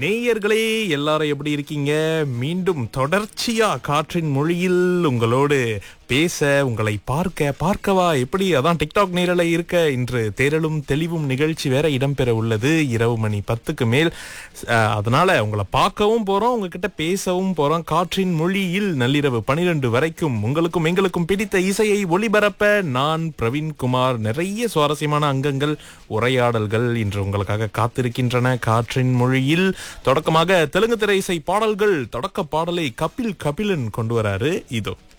நேயர்களே எல்லாரும் எப்படி இருக்கீங்க மீண்டும் தொடர்ச்சியா காற்றின் மொழியில் உங்களோடு பேச உங்களை பார்க்க பார்க்கவா எப்படி அதான் டிக்டாக் நேரலை இருக்க இன்று தேரலும் தெளிவும் நிகழ்ச்சி வேற இடம்பெற உள்ளது இரவு மணி பத்துக்கு மேல் அஹ், அதனால உங்களை பார்க்கவும் போறோம் உங்ககிட்ட பேசவும் போறோம் காற்றின் மொழியில் நள்ளிரவு பனிரெண்டு வரைக்கும் உங்களுக்கும் எங்களுக்கும் பிடித்த இசையை ஒளிபரப்ப நான் பிரவீன்குமார் நிறைய சுவாரஸ்யமான அங்கங்கள் உரையாடல்கள் இன்று உங்களுக்காக காத்திருக்கின்றன காற்றின் மொழியில் தொடக்கமாக தெலுங்கு திரை இசை பாடல்கள் தொடக்க பாடலை கபில் கபிலன் கொண்டு வராரு இதோ